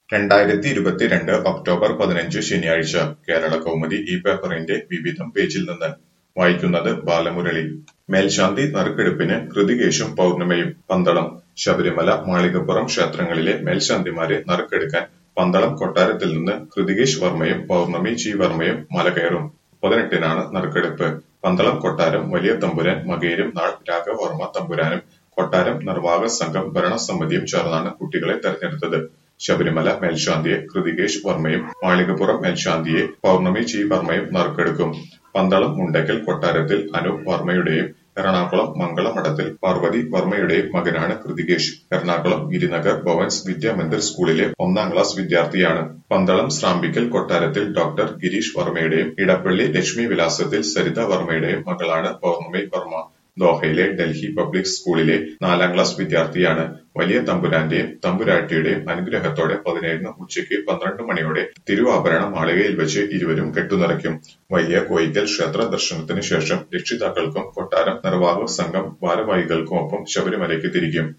രണ്ടായിരത്തി ഇരുപത്തിരണ്ട് ഒക്ടോബർ പതിനഞ്ച് ശനിയാഴ്ച കേരള കൗമുദി ഈ പേപ്പറിന്റെ വിവിധം പേജിൽ നിന്ന് വായിക്കുന്നത് ബാലമുരളി മേൽശാന്തി നറുക്കെടുപ്പിന് കൃതികേശും പൗർണമയും പന്തളം ശബരിമല മാളികപ്പുറം ക്ഷേത്രങ്ങളിലെ മേൽശാന്തിമാരെ നറുക്കെടുക്കാൻ പന്തളം കൊട്ടാരത്തിൽ നിന്ന് കൃതികേശ് വർമ്മയും പൗർണമി ജി വർമ്മയും മലകയറും പതിനെട്ടിനാണ് നറുക്കെടുപ്പ് പന്തളം കൊട്ടാരം വലിയ തമ്പുരാൻ മകേരും നാൾ രാഘവർമ്മ തമ്പുരാനും കൊട്ടാരം നിർവാഹക സംഘം ഭരണസമിതിയും ചേർന്നാണ് കുട്ടികളെ തെരഞ്ഞെടുത്തത് ശബരിമല മേൽശാന്തിയെ കൃതികേശ് വർമ്മയും മാളികപ്പുറം മേൽശാന്തിയെ പൗർണമി ജി വർമ്മയും നറുക്കെടുക്കും പന്തളം മുണ്ടയ്ക്കൽ കൊട്ടാരത്തിൽ അനൂപ് വർമ്മയുടെയും എറണാകുളം മംഗളമഠത്തിൽ പാർവതി വർമ്മയുടെയും മകനാണ് കൃതികേശ് എറണാകുളം ഗിരിനഗർ ഭവൻസ് വിദ്യാമന്ദിർ സ്കൂളിലെ ഒന്നാം ക്ലാസ് വിദ്യാർത്ഥിയാണ് പന്തളം ശ്രാമ്പിക്കൽ കൊട്ടാരത്തിൽ ഡോക്ടർ ഗിരീഷ് വർമ്മയുടെയും ഇടപ്പള്ളി ലക്ഷ്മി വിലാസത്തിൽ സരിത വർമ്മയുടെയും മകളാണ് പൗർണമി വർമ്മ ദോഹയിലെ ഡൽഹി പബ്ലിക് സ്കൂളിലെ നാലാം ക്ലാസ് വിദ്യാർത്ഥിയാണ് വലിയ തമ്പുരാന്റെയും തമ്പുരാട്ടിയുടെയും അനുഗ്രഹത്തോടെ പതിനേഴിന് ഉച്ചയ്ക്ക് പന്ത്രണ്ട് മണിയോടെ തിരുവാഭരണ മാളികയിൽ വെച്ച് ഇരുവരും കെട്ടുനിറയ്ക്കും വലിയ കോയിക്കൽ ക്ഷേത്ര ദർശനത്തിന് ശേഷം രക്ഷിതാക്കൾക്കും കൊട്ടാരം നിർവാഹക സംഘം ഭാരവാഹികൾക്കുമൊപ്പം ശബരിമലയ്ക്ക് തിരിക്കും